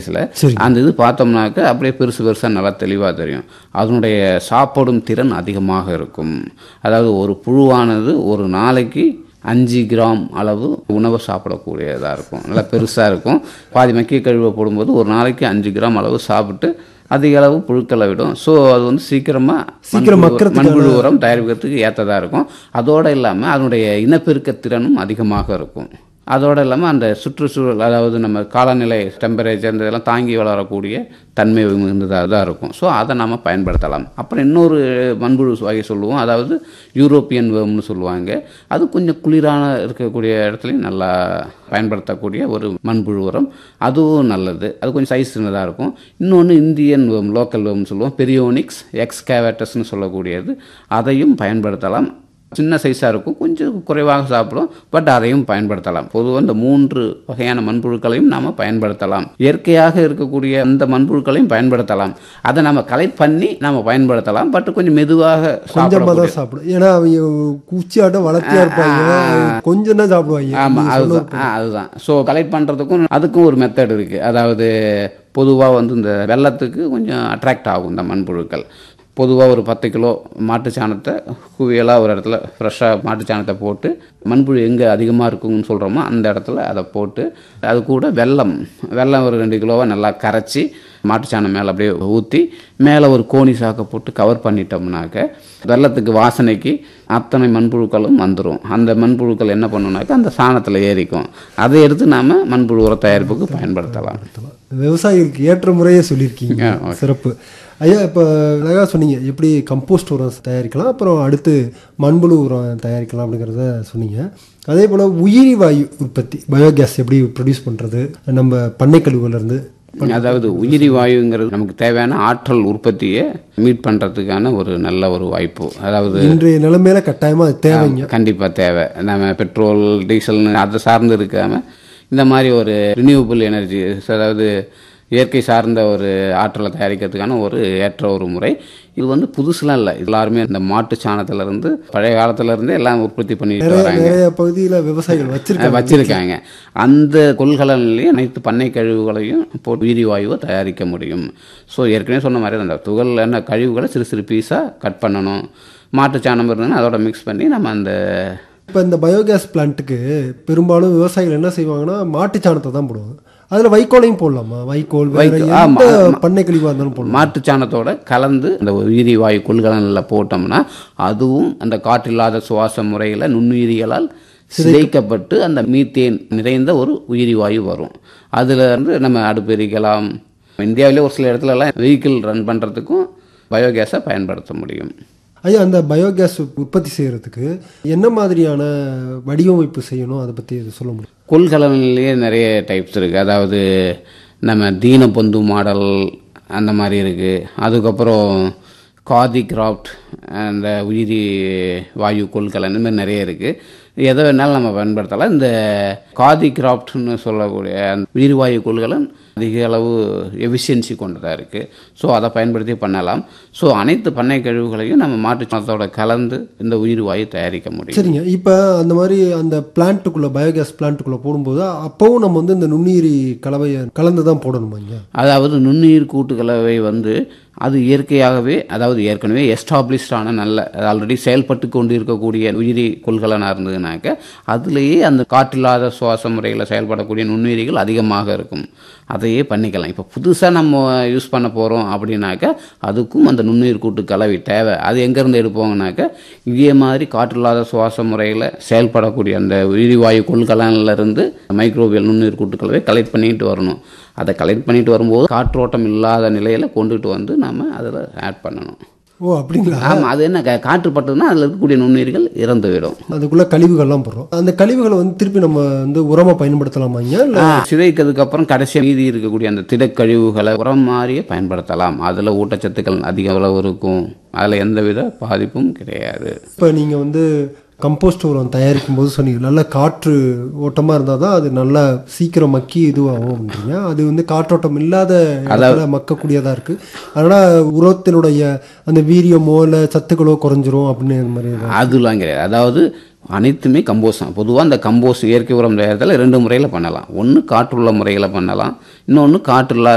சைஸில் சரி. அந்த இது பார்த்தோம்னாக்க அப்படியே பெருசு பெருசாக நல்லா தெளிவாக தெரியும் அதனுடைய சாப்பிடும் திறன் அதிகமாக இருக்கும் அதாவது ஒரு புழுவானது ஒரு நாளைக்கு அஞ்சு கிராம் அளவு உணவை சாப்பிடக்கூடியதாக இருக்கும் நல்லா பெருசாக இருக்கும் பாதி மக்கிய கழிவை போடும்போது ஒரு நாளைக்கு அஞ்சு கிராம் அளவு சாப்பிட்டு அதிக அளவு புழுக்களை விடும் ஸோ அது வந்து சீக்கிரமாக சீக்கிரம் மக்கறதுக்கான- மண்புழு உரம் தயாரிக்கிறதுக்கு ஏற்றதாக இருக்கும் அதோடு இல்லாமல் அதனுடைய இனப்பெருக்க திறனும் அதிகமாக இருக்கும் அதோடு இல்லாமல் அந்த சுற்றுச்சூழல் அதாவது நம்ம காலநிலை டெம்பரேச்சர் இந்த இதெல்லாம் தாங்கி வளரக்கூடிய தன்மை மிகுந்ததாக தான் இருக்கும் ஸோ அதை நாம் பயன்படுத்தலாம் அப்புறம் இன்னொரு மண்புழு வகை சொல்லுவோம் அதாவது யூரோப்பியன் வேம்னு சொல்லுவாங்க அது கொஞ்சம் குளிரான இருக்கக்கூடிய இடத்துலையும் நல்லா பயன்படுத்தக்கூடிய ஒரு மண்புழு உரம் அதுவும் நல்லது அது கொஞ்சம் சைஸ் சின்னதாக இருக்கும் இன்னொன்று இந்தியன் வேம் லோக்கல் வேம்னு சொல்லுவோம் பெரியோனிக்ஸ் எக்ஸ்கேவேட்டஸ்னு சொல்லக்கூடியது அதையும் பயன்படுத்தலாம் சின்ன சைஸாக இருக்கும் கொஞ்சம் குறைவாக சாப்பிடும் பட் அதையும் பயன்படுத்தலாம் பொதுவாக இந்த மூன்று வகையான மண்புழுக்களையும் நாம் பயன்படுத்தலாம் இயற்கையாக இருக்கக்கூடிய அந்த மண்புழுக்களையும் பயன்படுத்தலாம் அதை நம்ம கலெக்ட் பண்ணி நம்ம பயன்படுத்தலாம் பட் கொஞ்சம் மெதுவாக கொஞ்சமாக சாப்பிட தான் சாப்பிடும் ஏன்னா அவங்க குச்சியாட்டம் வளர்த்தியா இருப்பாங்க கொஞ்சம் தான் சாப்பிடுவாங்க ஆமாம் நீங்க அதுதான் சொன்னது ஆ, அதுதான் ஸோ கலெக்ட் பண்ணுறதுக்கும் அதுக்கும் ஒரு மெத்தட் இருக்குது அதாவது பொதுவாக வந்து இந்த வெள்ளத்துக்கு கொஞ்சம் அட்ராக்ட் ஆகும் இந்த மண்புழுக்கள் பொதுவாக ஒரு பத்து கிலோ மாட்டு சாணத்தை குவியலாக ஒரு இடத்துல ஃப்ரெஷ்ஷாக மாட்டு சாணத்தை போட்டு மண்புழு எங்கே அதிகமாக இருக்குன்னு சொல்கிறோமோ அந்த இடத்துல அதை போட்டு அது கூட வெல்லம் வெல்லம் ஒரு ரெண்டு கிலோவை நல்லா கரைச்சி மாட்டுச்சாணம் மேலே அப்படியே ஊற்றி மேலே ஒரு கோணி சாக்கை போட்டு கவர் பண்ணிட்டோம்னாக்க வெள்ளத்துக்கு வாசனைக்கு அத்தனை மண்புழுக்களும் வந்துடும் அந்த மண்புழுக்கள் என்ன பண்ணுனாக்க அந்த சாணத்தில் ஏறிக்கும் அதை எடுத்து நாம் மண்புழு உர தயாரிப்புக்கு பயன்படுத்தலாம் விவசாயிகளுக்கு ஏற்ற முறையே சொல்லியிருக்கீங்க ஆ, ஓகே. சிறப்பு ஐயா இப்போ அழகாக சொன்னீங்க எப்படி கம்போஸ்ட் உரம் தயாரிக்கலாம் அப்புறம் அடுத்து மண்புழு உரம் தயாரிக்கலாம் அப்படிங்கிறத சொன்னீங்க அதே போல் உயிரி வாயு உற்பத்தி பயோகேஸ் எப்படி ப்ரொடியூஸ் பண்ணுறது நம்ம பண்ணை கழிவுலேருந்து அதாவது உயிரி வாயுங்கிறது நமக்கு தேவையான ஆற்றல் உற்பத்தியை மீட் பண்ணுறதுக்கான ஒரு நல்ல ஒரு வாய்ப்பு அதாவது இன்றைய நிலைமையில கட்டாயமாக அது தேவைங்க கண்டிப்பாக தேவை நம்ம பெட்ரோல் டீசல்னு அதை சார்ந்து இருக்காம இந்த மாதிரி ஒரு ரினியூவபிள் எனர்ஜி அதாவது இயற்கை சார்ந்த ஒரு ஆற்றலை தயாரிக்கிறதுக்கான ஒரு ஏற்ற ஒரு முறை இது வந்து புதுசுலாம் இல்லை எல்லாருமே இந்த மாட்டு சாணத்துல இருந்து பழைய காலத்துல இருந்தே எல்லாம் உற்பத்தி பண்ணிட்டு நிறைய வராங்க நிறைய பகுதியில் விவசாயிகள் வச்சிருக்காங்க வச்சிருக்காங்க அந்த கொள்கலன்லேயே அனைத்து பண்ணை கழிவுகளையும் போட்டு உயிரி வாயுவை தயாரிக்க முடியும் ஸோ ஏற்கனவே சொன்ன மாதிரி அந்த துகள் என்ன கழிவுகளை சிறு சிறு பீஸாக கட் பண்ணணும் மாட்டு சாணம் இருந்ததுன்னா அதோட மிக்ஸ் பண்ணி நம்ம அந்த இப்போ இந்த பயோகேஸ் பிளான்ட்டுக்கு பெரும்பாலும் விவசாயிகள் என்ன செய்வாங்கன்னா மாட்டு சாணத்தை தான் போடுவாங்க அதில் வைக்கோலையும் போடலாமா வைக்கோல் வேற வைக்கோல், எந்த ஆமா. பண்ணை கழிவாக இருந்தாலும் போடலாம் மாட்டு சாணத்தோட கலந்து அந்த உயிரி வாயு கொள்கலனில் போட்டோம்னா அதுவும் அந்த காற்றில்லாத சுவாச முறையில் நுண்ணுயிரிகளால் சிதைக்கப்பட்டு அந்த மீத்தேன் நிறைந்த ஒரு உயிரி வாயு வரும் அதுல இருந்து நம்ம அடுப்பு எரிக்கலாம் இந்தியாவிலே ஒரு சில இடத்துலலாம் வெஹிக்கிள் ரன் பண்ணுறதுக்கும் பயோகேஸை பயன்படுத்த முடியும் ஐயா அந்த பயோகேஸ் உற்பத்தி செய்யறதுக்கு என்ன மாதிரியான வடிவமைப்பு செய்யணும் அதை பற்றி சொல்ல முடியும் கொள்கலனிலேயே நிறைய டைப்ஸ் இருக்குது அதாவது நம்ம தீனபந்து மாடல் அந்த மாதிரி இருக்குது அதுக்கப்புறம் காதி கிராஃப்ட் அந்த உயிரி வாயு கொள்கலன் இந்த மாதிரி நிறைய இருக்குது எதை வேணாலும் நம்ம பயன்படுத்தலாம் இந்த காதி கிராஃப்ட்னு சொல்லக்கூடிய அந்த உயிரி வாயு கொள்கலன் அதிக அளவு எஃபிஷியன்சி கொண்டதாக இருக்குது ஸோ அதை பயன்படுத்தி பண்ணலாம் ஸோ அனைத்து பண்ணை கழிவுகளையும் நம்ம மாட்டுச் சாணத்தோட கலந்து இந்த உயிரி வாயு தயாரிக்க முடியும் சரிங்க இப்போ அந்த மாதிரி அந்த பிளான்ட்டுக்குள்ளே பயோகேஸ் பிளான்ட்டுக்குள்ளே போடும்போது அப்போவும் நம்ம வந்து இந்த நுண்ணுயிரி கலவையை கலந்து தான் போடணுமாங்க அதாவது நுண்ணுயிர் கூட்டுக்கலவை வந்து அது இயற்கையாகவே அதாவது ஏற்கனவே எஸ்டாப்ளிஷ்டான நல்ல ஆல்ரெடி செயல்பட்டு கொண்டு இருக்கக்கூடிய உயிரி கொள்கலனாக இருந்ததுனாக்க அதுலேயே அந்த காற்றில்லாத சுவாச முறையில் செயல்படக்கூடிய நுண்ணுயிரிகள் அதிகமாக இருக்கும் அதையே பண்ணிக்கலாம் இப்போ புதுசாக நம்ம யூஸ் பண்ண போகிறோம் அப்படின்னாக்க அதுக்கும் அந்த நுண்ணுயிர் கூட்டு கலவை தேவை அது எங்கேருந்து எடுப்போங்கனாக்க இதே மாதிரி காற்றில்லாத சுவாச முறையில் செயல்படக்கூடிய அந்த உயிரிவாயு கொள்கலன்ல இருந்து மைக்ரோபியல் நுண்ணுயிர் கூட்டுக்கலவை கலெக்ட் பண்ணிட்டு வரணும் அதை கலெக்ட் பண்ணிட்டு வரும்போது காற்றோட்டம் இல்லாத நிலையில் கொண்டுட்டு வந்து நம்ம அதில் ஆட் பண்ணணும் ஓ அப்படிங்களா ஆமாம் அது என்ன கா- காற்று பட்டதுன்னா அதில் இருக்கக்கூடிய நுண்ணுயிர்கள் இறந்து விடும் அதுக்குள்ளே கழிவுகள்லாம் போடுறோம் அந்த கழிவுகளை வந்து திருப்பி நம்ம வந்து உரமாக பயன்படுத்தலாமாங்க இல்லை ஆ, சிதைக்கிறதுக்கு அப்புறம் கடைசியாக மீதி இருக்கக்கூடிய அந்த திடக்கழிவுகளை உரம் மாதிரியே பயன்படுத்தலாம் அதில் ஊட்டச்சத்துக்கள் அதிக அளவு இருக்கும் அதில் எந்தவித பாதிப்பும் கிடையாது இப்போ நீங்கள் வந்து கம்போஸ்ட் உரம் தயாரிக்கும் போது சொன்னீங்க நல்ல காற்று ஓட்டமாக இருந்தால் தான் அது நல்லா சீக்கிரம் மக்கி இதுவாகும் அப்படின்றீங்க அது வந்து காற்றோட்டம் இல்லாத இடத்துல மக்கக்கூடியதாக இருக்குது அதனால் உரத்தினுடைய அந்த வீரியமோ இல்லை சத்துக்களோ குறைஞ்சிரும் அப்படின்னு இந்த மாதிரி ஏதாவது அதெல்லாம் கிடையாது அதாவது அனைத்துமே கம்போஸ் தான் பொதுவாக அந்த கம்போஸ் இயற்கை உரம் தயாரித்தல ரெண்டு முறையில் பண்ணலாம் ஒன்று காற்றுள்ள முறையில் பண்ணலாம் இன்னொன்று காற்று